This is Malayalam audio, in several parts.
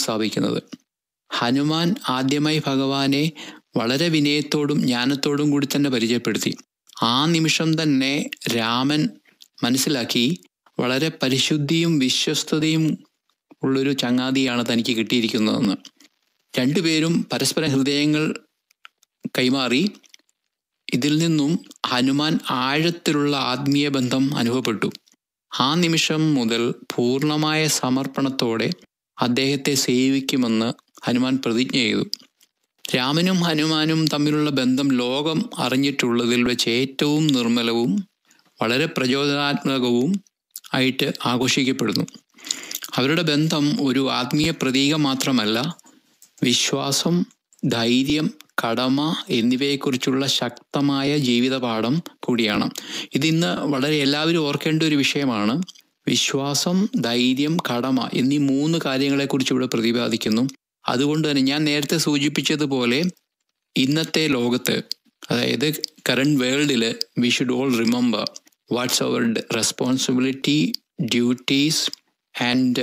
സ്ഥാപിക്കുന്നത് ഹനുമാൻ ആദ്യമായി ഭഗവാനെ വളരെ വിനയത്തോടും ജ്ഞാനത്തോടും കൂടി തന്നെ പരിചയപ്പെടുത്തി ആ നിമിഷം തന്നെ രാമൻ മനസ്സിലാക്കി വളരെ പരിശുദ്ധിയും വിശ്വസ്തതയും ഉള്ളൊരു ചങ്ങാതിയാണ് തനിക്ക് കിട്ടിയിരിക്കുന്നതെന്ന് രണ്ടുപേരും പരസ്പര ഹൃദയങ്ങൾ കൈമാറി ഇതിൽ നിന്നും ഹനുമാൻ ആഴത്തിലുള്ള ആത്മീയ ബന്ധം അനുഭവപ്പെട്ടു ആ നിമിഷം മുതൽ പൂർണ്ണമായ സമർപ്പണത്തോടെ അദ്ദേഹത്തെ സേവിക്കുമെന്ന് ഹനുമാൻ പ്രതിജ്ഞ ചെയ്തു രാമനും ഹനുമാനും തമ്മിലുള്ള ബന്ധം ലോകം അറിഞ്ഞിട്ടുള്ളതിൽ വെച്ച് ഏറ്റവും നിർമ്മലവും വളരെ പ്രചോദനാത്മകവും ആയിട്ട് ആഘോഷിക്കപ്പെടുന്നു അവരുടെ ബന്ധം ഒരു ആത്മീയ പ്രതീകം മാത്രമല്ല വിശ്വാസം ധൈര്യം കടമ എന്നിവയെക്കുറിച്ചുള്ള ശക്തമായ ജീവിതപാഠം കൂടിയാണ് ഇതിന്ന് വളരെ എല്ലാവരും ഓർക്കേണ്ട ഒരു വിഷയമാണ് വിശ്വാസം ധൈര്യം കടമ എന്നീ മൂന്ന് കാര്യങ്ങളെക്കുറിച്ച് ഇവിടെ പ്രതിപാദിക്കുന്നു അതുകൊണ്ട് തന്നെ ഞാൻ നേരത്തെ സൂചിപ്പിച്ചതുപോലെ ഇന്നത്തെ ലോകത്ത് അതായത് കറണ്ട് വേൾഡിൽ we should all remember what's our responsibility duties and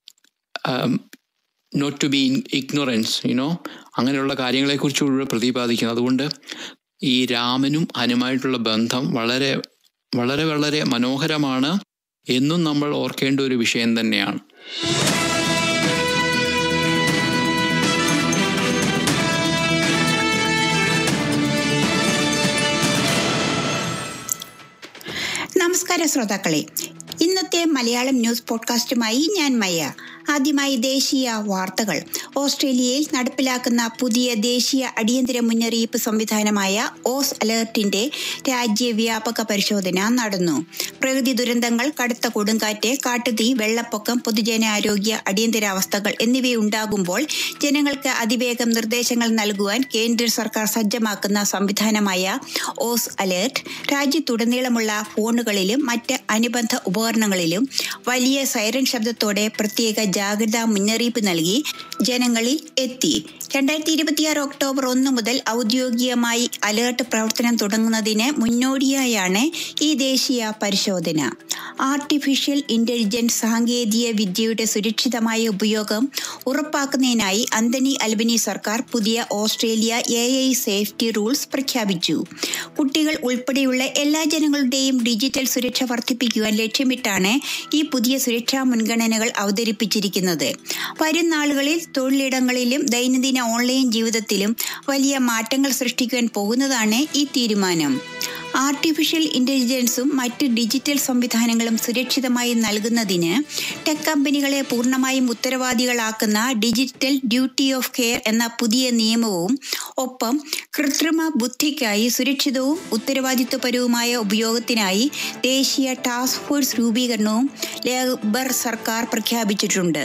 not to be ignorance you know അങ്ങനെയുള്ള കാര്യങ്ങളെക്കുറിച്ച് ഇവിടെ പ്രതിപാദിക്കുന്നു അതുകൊണ്ട് ഈ രാമനും ഹനുമായിട്ടുള്ള ബന്ധം വളരെ വളരെ വളരെ മനോഹരമാണ് എന്നും നമ്മൾ ഓർക്കേണ്ട ഒരു വിഷയം തന്നെയാണ് നമസ്കാരം ശ്രോതാക്കളെ ഇന്നത്തെ മലയാളം ന്യൂസ് പോഡ്കാസ്റ്റുമായി ഞാൻ മയ്യ ആദ്യമായി ദേശീയ വാർത്തകൾ ഓസ്ട്രേലിയയിൽ നടപ്പിലാക്കുന്ന പുതിയ ദേശീയ അടിയന്തര മുന്നറിയിപ്പ് സംവിധാനമായ ഓസ് അലേർട്ടിന്റെ രാജ്യവ്യാപക പരിശോധന നടന്നു പ്രകൃതി ദുരന്തങ്ങൾ കടുത്ത കൊടുങ്കാറ്റ് കാട്ടുതീ വെള്ളപ്പൊക്കം പൊതുജനാരോഗ്യ അടിയന്തരാവസ്ഥകൾ എന്നിവയുണ്ടാകുമ്പോൾ ജനങ്ങൾക്ക് അതിവേഗം നിർദ്ദേശങ്ങൾ നൽകുവാൻ കേന്ദ്ര സർക്കാർ സജ്ജമാക്കുന്ന സംവിധാനമായ ഓസ് അലേർട്ട് രാജ്യത്തുടനീളമുള്ള ഫോണുകളിലും മറ്റ് അനുബന്ധ ഉപകരണങ്ങളിലും വലിയ സൈറൻ ശബ്ദത്തോടെ പ്രത്യേക ജാഗ്രതാ മുന്നറിയിപ്പ് നൽകി ജനങ്ങളിൽ എത്തി രണ്ടായിരത്തി ഇരുപത്തിയാറ് ഒക്ടോബർ ഒന്ന് മുതൽ ഔദ്യോഗികമായി അലേർട്ട് പ്രവർത്തനം തുടങ്ങുന്നതിന് മുന്നോടിയായാണ് ഈ ദേശീയ പരിശോധന ആർട്ടിഫിഷ്യൽ ഇന്റലിജൻസ് സാങ്കേതിക വിദ്യയുടെ സുരക്ഷിതമായ ഉപയോഗം ഉറപ്പാക്കുന്നതിനായി അന്തനി അൽബനി സർക്കാർ പുതിയ Australia A I safety rules പ്രഖ്യാപിച്ചു കുട്ടികൾ ഉൾപ്പെടെയുള്ള എല്ലാ ജനങ്ങളുടെയും ഡിജിറ്റൽ സുരക്ഷ വർദ്ധിപ്പിക്കുവാൻ ലക്ഷ്യമിട്ടാണ് ഈ പുതിയ സുരക്ഷാ മുൻഗണനകൾ അവതരിപ്പിച്ചിരിക്കുന്നത് വരും നാളുകളിൽ തൊഴിലിടങ്ങളിലും ദൈനംദിന ഓൺലൈൻ ജീവിതത്തിലും വലിയ മാറ്റങ്ങൾ സൃഷ്ടിക്കുവാൻ പോകുന്നതാണ് ഈ തീരുമാനം ആർട്ടിഫിഷ്യൽ ഇന്റലിജൻസും മറ്റ് ഡിജിറ്റൽ സംവിധാനങ്ങളും സുരക്ഷിതമായി നൽകുന്നതിന് ടെക് കമ്പനികളെ പൂർണ്ണമായും ഉത്തരവാദികളാക്കുന്ന ഡിജിറ്റൽ ഡ്യൂട്ടി ഓഫ് കെയർ എന്ന പുതിയ നിയമവും ഒപ്പം കൃത്രിമ ബുദ്ധിക്കായി സുരക്ഷിതവും ഉത്തരവാദിത്വപരവുമായ ഉപയോഗത്തിനായി ദേശീയ ടാസ്ക് ഫോഴ്സ് രൂപീകരണവും ലേബർ സർക്കാർ പ്രഖ്യാപിച്ചിട്ടുണ്ട്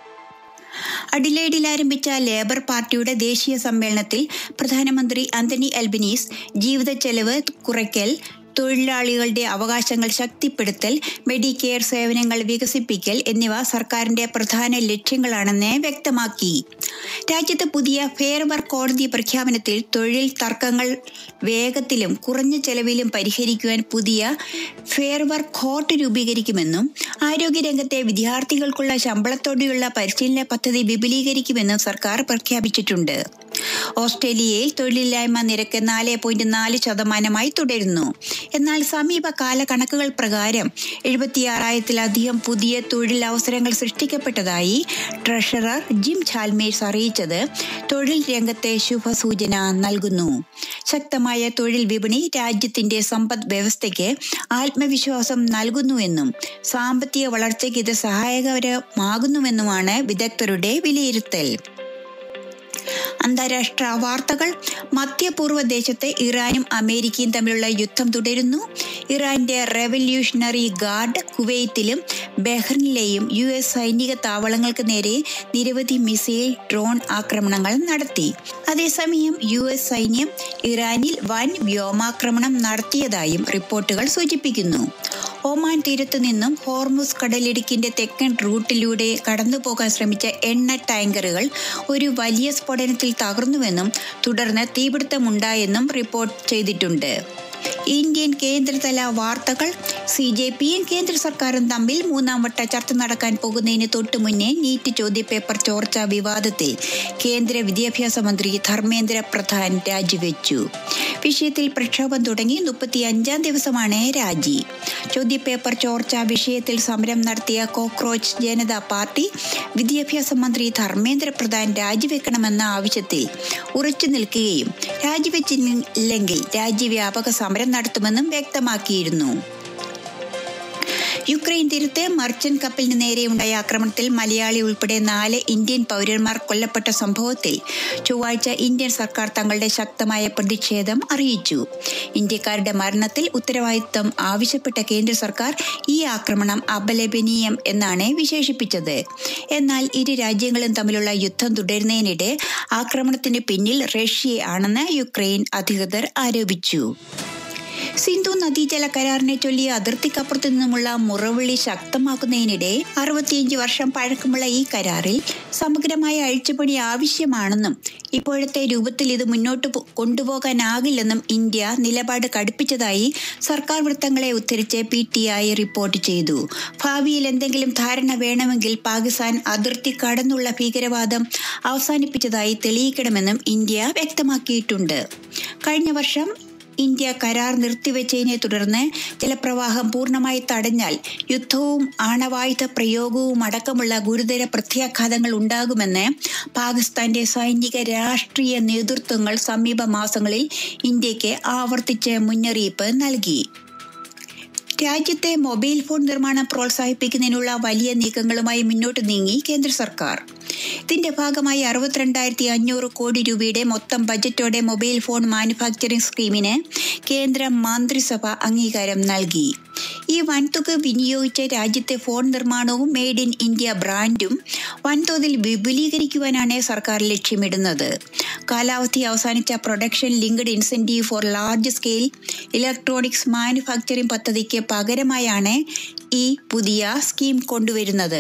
അഡിലേഡിൽ ആരംഭിച്ച ലേബർ പാർട്ടിയുടെ ദേശീയ സമ്മേളനത്തിൽ പ്രധാനമന്ത്രി അന്തനി അൽബനീസ് ജീവിത ചെലവ് കുറയ്ക്കൽ തൊഴിലാളികളുടെ അവകാശങ്ങൾ ശക്തിപ്പെടുത്തൽ മെഡിക്കെയർ സേവനങ്ങൾ വികസിപ്പിക്കൽ എന്നിവ സർക്കാരിന്റെ പ്രധാന ലക്ഷ്യങ്ങളാണെന്ന് വ്യക്തമാക്കി രാജ്യത്ത് പുതിയ ഫെയർ വർക്ക് കോടതി പ്രഖ്യാപനത്തിൽ തൊഴിൽ തർക്കങ്ങൾ വേഗത്തിലും കുറഞ്ഞ ചെലവിലും പരിഹരിക്കുവാൻ പുതിയ ഫെയർ വർക്ക് കോർട്ട് രൂപീകരിക്കുമെന്നും ആരോഗ്യരംഗത്തെ വിദ്യാർത്ഥികൾക്കുള്ള ശമ്പളത്തോടെയുള്ള പരിശീലന പദ്ധതി വിപുലീകരിക്കുമെന്നും സർക്കാർ പ്രഖ്യാപിച്ചിട്ടുണ്ട് ഓസ്ട്രേലിയയിൽ തൊഴിലില്ലായ്മ നിരക്ക് നാല് പോയിന്റ് നാല് ശതമാനമായി തുടരുന്നു എന്നാൽ സമീപകാല കണക്കുകൾ പ്രകാരം എഴുപത്തിയാറായിരത്തിലധികം പുതിയ തൊഴിൽ അവസരങ്ങൾ സൃഷ്ടിക്കപ്പെട്ടതായി ട്രഷറർ ജിം ചാൽമേഴ്സ് അറിയിച്ചത് തൊഴിൽ രംഗത്തെ ശുഭസൂചന നൽകുന്നു ശക്തമായ തൊഴിൽ വിപണി രാജ്യത്തിന്റെ സമ്പദ് വ്യവസ്ഥയ്ക്ക് ആത്മവിശ്വാസം നൽകുന്നുവെന്നും സാമ്പത്തിക വളർച്ചയ്ക്ക് ഇത് സഹായകരമാകുന്നുവെന്നുമാണ് വിദഗ്ധരുടെ വിലയിരുത്തൽ അന്താരാഷ്ട്ര വാർത്തകൾ മധ്യപൂർവ്വ ദേശത്തെ ഇറാനും അമേരിക്കയും തമ്മിലുള്ള യുദ്ധം തുടരുന്നു ഇറാന്റെ റെവല്യൂഷണറി ഗാർഡ് കുവൈത്തിലും ബഹ്റിനിലെയും യു എസ് സൈനിക താവളങ്ങൾക്ക് നേരെ നിരവധി മിസൈൽ ഡ്രോൺ ആക്രമണങ്ങൾ നടത്തി അതേസമയം യു എസ് സൈന്യം ഇറാനിൽ വൻ വ്യോമാക്രമണം നടത്തിയതായും റിപ്പോർട്ടുകൾ സൂചിപ്പിക്കുന്നു ഒമാൻ തീരത്തു നിന്നും ഹോർമുസ് കടലിടുക്കിന്റെ തെക്കൻ റൂട്ടിലൂടെ കടന്നുപോകാൻ ശ്രമിച്ച എണ്ണ ടാങ്കറുകൾ ഒരു വലിയ സ്ഫോടനത്തിൽ തകർന്നുവെന്നും തുടർന്ന് തീപിടുത്തമുണ്ടായെന്നും റിപ്പോർട്ട് ചെയ്തിട്ടുണ്ട് ഇന്ത്യൻ കേന്ദ്രതല വാർത്തകൾ സി ജെ പിയും കേന്ദ്ര സർക്കാരും തമ്മിൽ മൂന്നാം വട്ട ചർച്ച നടക്കാൻ പോകുന്നതിന് തൊട്ടു മുന്നേ നീറ്റ് ചോദ്യപേപ്പർ ചോർച്ച വിവാദത്തിൽ കേന്ദ്ര വിദ്യാഭ്യാസ മന്ത്രി ധർമ്മേന്ദ്ര പ്രധാൻ രാജിവെച്ചു വിഷയത്തിൽ പ്രക്ഷോഭം തുടങ്ങി മുപ്പത്തി അഞ്ചാം ദിവസമാണ് രാജി ചോദ്യപേപ്പർ ചോർച്ച വിഷയത്തിൽ സമരം നടത്തിയ കോക്രോച്ച് ജനതാ പാർട്ടി വിദ്യാഭ്യാസ മന്ത്രി ധർമ്മേന്ദ്ര പ്രധാൻ രാജിവെക്കണമെന്ന ആവശ്യത്തിൽ ഉറച്ചു നിൽക്കുകയും രാജിവെച്ചില്ലെങ്കിൽ രാജ്യവ്യാപക സമരം നടത്തുമെന്നും വ്യക്തമാക്കിയിരുന്നു യുക്രൈൻ തീരത്ത് മർച്ചന്റ് കപ്പലിന് നേരെയുണ്ടായ ആക്രമണത്തിൽ മലയാളി ഉൾപ്പെടെ നാല് ഇന്ത്യൻ പൗരന്മാർ കൊല്ലപ്പെട്ട സംഭവത്തിൽ ചൊവ്വാഴ്ച ഇന്ത്യൻ സർക്കാർ തങ്ങളുടെ ശക്തമായ പ്രതിഷേധം അറിയിച്ചു ഇന്ത്യക്കാരുടെ മരണത്തിൽ ഉത്തരവാദിത്തം ആവശ്യപ്പെട്ട കേന്ദ്ര സർക്കാർ ഈ ആക്രമണം അപലപനീയം എന്നാണ് വിശേഷിപ്പിച്ചത് എന്നാൽ ഇരു രാജ്യങ്ങളും തമ്മിലുള്ള യുദ്ധം തുടരുന്നതിനിടെ ആക്രമണത്തിന് പിന്നിൽ റഷ്യ ആണെന്ന് യുക്രൈൻ അധികൃതർ ആരോപിച്ചു സിന്ധു നദീജല കരാറിനെ ചൊല്ലി അതിർത്തിക്കപ്പുറത്തു നിന്നുമുള്ള മുറവിളി ശക്തമാക്കുന്നതിനിടെ അറുപത്തിയഞ്ച് വർഷം പഴക്കമുള്ള ഈ കരാറിൽ സമഗ്രമായ അഴിച്ചുപണി ആവശ്യമാണെന്നും ഇപ്പോഴത്തെ രൂപത്തിൽ ഇത് മുന്നോട്ട് കൊണ്ടുപോകാനാകില്ലെന്നും ഇന്ത്യ നിലപാട് കടുപ്പിച്ചതായി സർക്കാർ വൃത്തങ്ങളെ ഉദ്ധരിച്ച് പി ടി ഐ റിപ്പോർട്ട് ചെയ്തു ഭാവിയിൽ എന്തെങ്കിലും ധാരണ വേണമെങ്കിൽ പാകിസ്ഥാൻ അതിർത്തി കടന്നുള്ള ഭീകരവാദം അവസാനിപ്പിച്ചതായി തെളിയിക്കണമെന്നും ഇന്ത്യ വ്യക്തമാക്കിയിട്ടുണ്ട് കഴിഞ്ഞ വർഷം ഇന്ത്യ കരാർ നിർത്തിവെച്ചതിനെ തുടർന്ന് ജലപ്രവാഹം പൂർണ്ണമായി തടഞ്ഞാൽ യുദ്ധവും ആണവായുധ പ്രയോഗവും അടക്കമുള്ള ഗുരുതര പ്രത്യാഘാതങ്ങൾ ഉണ്ടാകുമെന്ന് പാകിസ്ഥാന്റെ സൈനിക രാഷ്ട്രീയ നേതൃത്വങ്ങൾ സമീപ മാസങ്ങളിൽ ഇന്ത്യക്ക് ആവർത്തിച്ച് മുന്നറിയിപ്പ് നൽകി രാജ്യത്തെ മൊബൈൽ ഫോൺ നിർമ്മാണം പ്രോത്സാഹിപ്പിക്കുന്നതിനുള്ള വലിയ നീക്കങ്ങളുമായി മുന്നോട്ട് നീങ്ങി കേന്ദ്ര സർക്കാർ ഇതിന്റെ ഭാഗമായി അറുപത്തിരണ്ടായിരത്തി അഞ്ഞൂറ് കോടി രൂപയുടെ മൊത്തം ബജറ്റോടെ മൊബൈൽ ഫോൺ മാനുഫാക്ചറിംഗ് സ്കീമിന് കേന്ദ്ര മന്ത്രിസഭ അംഗീകാരം നൽകി ഈ വൻതുക വിനിയോഗിച്ച് രാജ്യത്തെ ഫോൺ നിർമ്മാണവും മെയ്ഡ് ഇൻ ഇന്ത്യ ബ്രാൻഡും വൻതോതിൽ വിപുലീകരിക്കുവാനാണ് സർക്കാർ ലക്ഷ്യമിടുന്നത് കാലാവധി അവസാനിച്ച production linked incentive for large scale electronics manufacturing പദ്ധതിക്ക് പകരമായാണ് ഈ പുതിയ സ്കീം കൊണ്ടുവരുന്നത്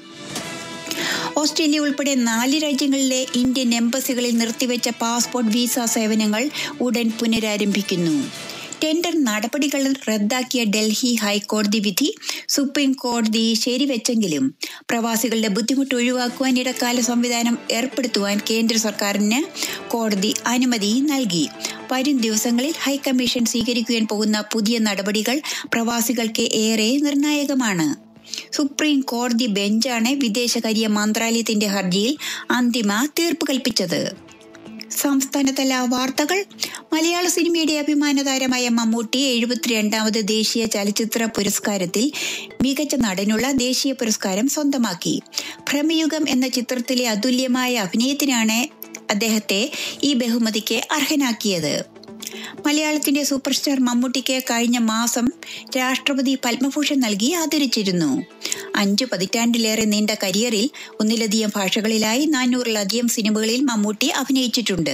ഓസ്ട്രേലിയ ഉൾപ്പെടെ നാല് രാജ്യങ്ങളിലെ ഇന്ത്യൻ എംബസികളിൽ നിർത്തിവെച്ച പാസ്പോർട്ട് വിസ സേവനങ്ങൾ ഉടൻ പുനരാരംഭിക്കുന്നു ടെൻഡർ നടപടികൾ റദ്ദാക്കിയ ഡൽഹി ഹൈക്കോടതി വിധി സുപ്രീം കോടതി ശരിവെച്ചെങ്കിലും പ്രവാസികളുടെ ബുദ്ധിമുട്ട് ഒഴിവാക്കുവാൻ ഇടക്കാല സംവിധാനം ഏർപ്പെടുത്തുവാൻ കേന്ദ്ര സർക്കാരിന് കോടതി അനുമതി നൽകി വരും ദിവസങ്ങളിൽ ഹൈക്കമ്മീഷൻ സ്വീകരിക്കുവാൻ പോകുന്ന പുതിയ നടപടികൾ പ്രവാസികൾക്ക് ഏറെ നിർണായകമാണ് സുപ്രീം കോടതി ബെഞ്ചാണ് വിദേശകാര്യ മന്ത്രാലയത്തിന്റെ ഹർജിയിൽ അന്തിമ തീർപ്പ് കൽപ്പിച്ചത് സംസ്ഥാനതല വാർത്തകൾ മലയാള സിനിമയുടെ അഭിമാന താരമായ മമ്മൂട്ടി എഴുപത്തിരണ്ടാമത് ദേശീയ ചലച്ചിത്ര പുരസ്കാരത്തിൽ മികച്ച നടനുള്ള ദേശീയ പുരസ്കാരം സ്വന്തമാക്കി ഭ്രമയുഗം എന്ന ചിത്രത്തിലെ അതുല്യമായ അഭിനയത്തിനാണ് അദ്ദേഹത്തെ ഈ ബഹുമതിക്ക് അർഹനാക്കിയത് മലയാളത്തിന്റെ സൂപ്പർ സ്റ്റാർ മമ്മൂട്ടിക്ക് കഴിഞ്ഞ മാസം രാഷ്ട്രപതി പത്മഭൂഷൺ നൽകി ആദരിച്ചിരുന്നു അഞ്ചു പതിറ്റാണ്ടിലേറെ നീണ്ട കരിയറിൽ ഒന്നിലധികം ഭാഷകളിലായി നാനൂറിലധികം സിനിമകളിൽ മമ്മൂട്ടി അഭിനയിച്ചിട്ടുണ്ട്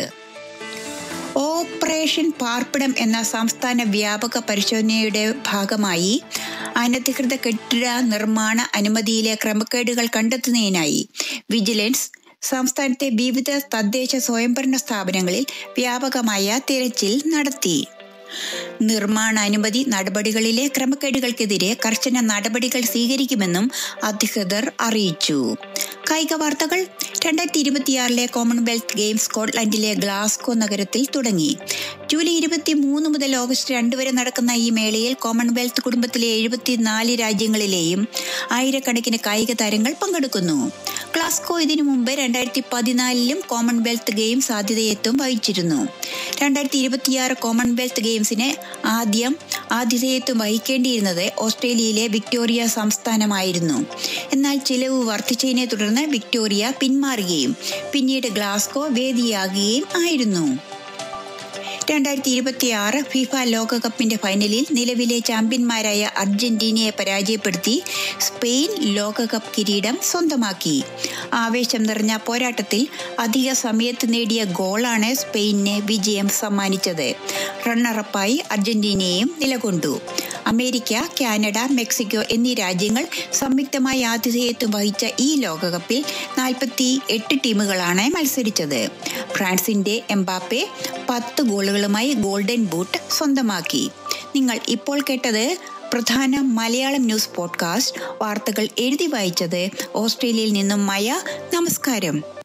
ഓപ്പറേഷൻ പാർപ്പിടം എന്ന സംസ്ഥാന വ്യാപക പരിശോധനയുടെ ഭാഗമായി അനധികൃത കെട്ടിട നിർമ്മാണ അനുമതിയിലെ ക്രമക്കേടുകൾ കണ്ടെത്തുന്നതിനായി വിജിലൻസ് സംസ്ഥാനത്തെ വിവിധ തദ്ദേശ സ്വയംഭരണ സ്ഥാപനങ്ങളിൽ വ്യാപകമായ തിരച്ചിൽ നടത്തി നിർമ്മാണ അനുമതി നടപടികളിലെ ക്രമക്കേടുകൾക്കെതിരെ കർശന നടപടികൾ സ്വീകരിക്കുമെന്നും അധികൃതർ അറിയിച്ചു കായിക വാർത്തകൾ രണ്ടായിരത്തി ഇരുപത്തിയാറിലെ കോമൺവെൽത്ത് ഗെയിംസ് സ്കോട്ട്ലൻഡിലെ ഗ്ലാസ്കോ നഗരത്തിൽ തുടങ്ങി ജൂലൈ ഇരുപത്തി മൂന്ന് മുതൽ ഓഗസ്റ്റ് രണ്ട് വരെ നടക്കുന്ന ഈ മേളയിൽ കോമൺവെൽത്ത് കുടുംബത്തിലെ എഴുപത്തിനാല് രാജ്യങ്ങളിലെയും ആയിരക്കണക്കിന് കായിക താരങ്ങൾ പങ്കെടുക്കുന്നു ഗ്ലാസ്കോ ഇതിനു മുമ്പ് രണ്ടായിരത്തി പതിനാലിലും കോമൺവെൽത്ത് ഗെയിംസ് ആതിഥേയത്വം വഹിച്ചിരുന്നു രണ്ടായിരത്തി ഇരുപത്തിയാറ് കോമൺവെൽത്ത് ഗെയിംസിന് ആദ്യം ആതിഥേയത്വം വഹിക്കേണ്ടിയിരുന്നത് ഓസ്ട്രേലിയയിലെ വിക്ടോറിയ സംസ്ഥാനമായിരുന്നു എന്നാൽ ചിലവ് വർദ്ധിച്ചതിനെ തുടർന്ന് വിക്ടോറിയ പിന്മാറുകയും പിന്നീട് ഗ്ലാസ്കോ വേദിയാകുകയും ആയിരുന്നു രണ്ടായിരത്തി ഇരുപത്തി ആറ് ഫിഫ ലോകകപ്പിന്റെ ഫൈനലിൽ നിലവിലെ ചാമ്പ്യന്മാരായ അർജന്റീനയെ പരാജയപ്പെടുത്തി സ്പെയിൻ ലോകകപ്പ് കിരീടം സ്വന്തമാക്കി ആവേശം നിറഞ്ഞ പോരാട്ടത്തിൽ അധിക സമയത്ത് നേടിയ ഗോളാണ് സ്പെയിനിന് വിജയം സമ്മാനിച്ചത് റണ്ണറപ്പായി അർജന്റീനയും നിലകൊണ്ടു അമേരിക്ക കാനഡ മെക്സിക്കോ എന്നീ രാജ്യങ്ങൾ സംയുക്തമായി ആതിഥേയത്വം വഹിച്ച ഈ ലോകകപ്പിൽ നാൽപ്പത്തി എട്ട് ടീമുകളാണ് മത്സരിച്ചത് ഫ്രാൻസിന്റെ എംബാപ്പെ പത്ത് ഗോളുകളുമായി ഗോൾഡൻ ബൂട്ട് സ്വന്തമാക്കി നിങ്ങൾ ഇപ്പോൾ കേട്ടത് പ്രധാന മലയാളം ന്യൂസ് പോഡ്കാസ്റ്റ് വാർത്തകൾ എഴുതി വായിച്ചത് ഓസ്ട്രേലിയയിൽ നിന്നും മയ നമസ്കാരം